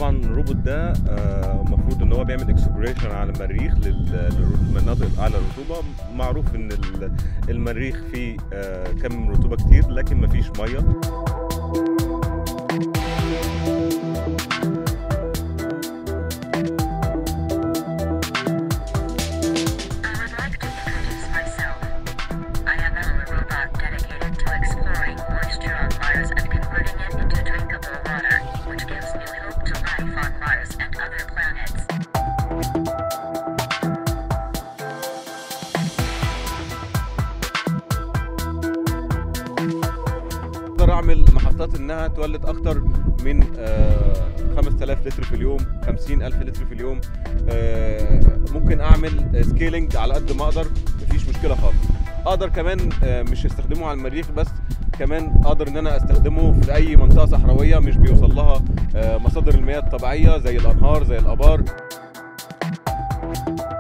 طبعا الروبوت ده آه، المفروض ان هو بيعمل اكسبلوريشن على المريخ لل- للمناطق الاعلى رطوبه معروف ان ال- المريخ فيه آه، كم رطوبه كتير لكن مفيش ميه I would like to introduce myself. I am a robot dedicated to exploring moisture on Mars and converting it into drinkable water, which gives new hope to life on Mars and other planets. اقدر اعمل محطات انها تولد اكتر من آه، 5000 لتر في اليوم 50000 لتر في اليوم آه، ممكن اعمل سكيلينج على قد ما اقدر مفيش مشكله خالص اقدر كمان آه، مش استخدمه على المريخ بس كمان اقدر ان انا استخدمه في اي منطقه صحراويه مش بيوصل لها آه، مصادر المياه الطبيعيه زي الانهار زي الابار